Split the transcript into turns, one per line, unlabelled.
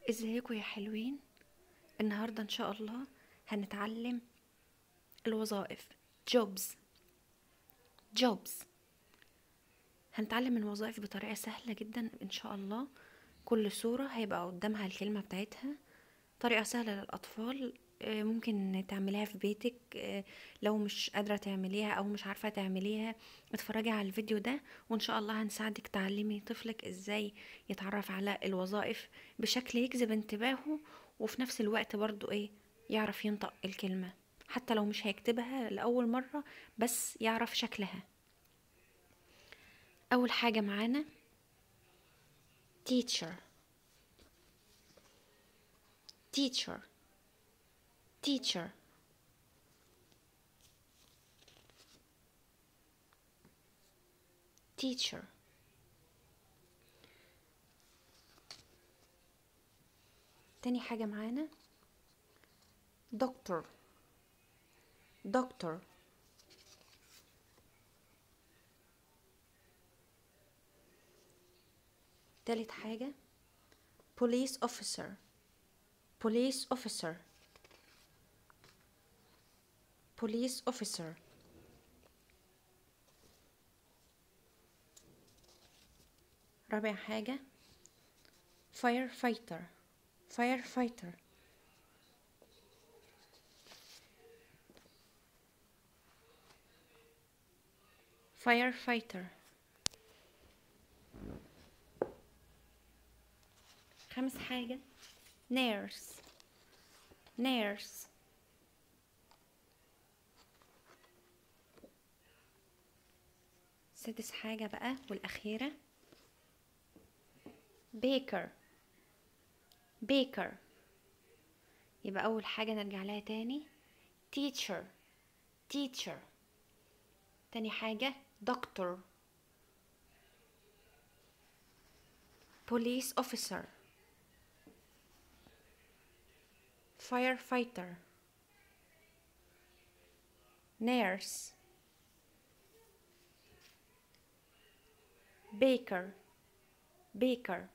ازيكم يا حلوين النهارده ان شاء الله هنتعلم الوظائف jobs jobs هنتعلم الوظائف بطريقة سهلة جدا ان شاء الله كل صورة هيبقى قدامها الكلمة بتاعتها طريقة سهلة للأطفال آه، ممكن تعمليها في بيتك آه، لو مش قادرة تعمليها أو مش عارفة تعمليها اتفرجي على الفيديو ده وإن شاء الله هنساعدك تعلمي طفلك إزاي يتعرف على الوظائف بشكل يجذب انتباهه وفي نفس الوقت برضو إيه يعرف ينطق الكلمة حتى لو مش هيكتبها لأول مرة بس يعرف شكلها أول حاجة معانا teacher teacher teacher teacher تاني حاجة معانا doctor doctor تالت حاجة police officer police officer police officer رابع حاجة firefighter firefighter firefighter خامس حاجة nurse nurse سادس حاجة بقى والأخيرة baker baker يبقى أول حاجة نرجع لها تاني teacher teacher تاني حاجة doctor police officer firefighter nurse baker baker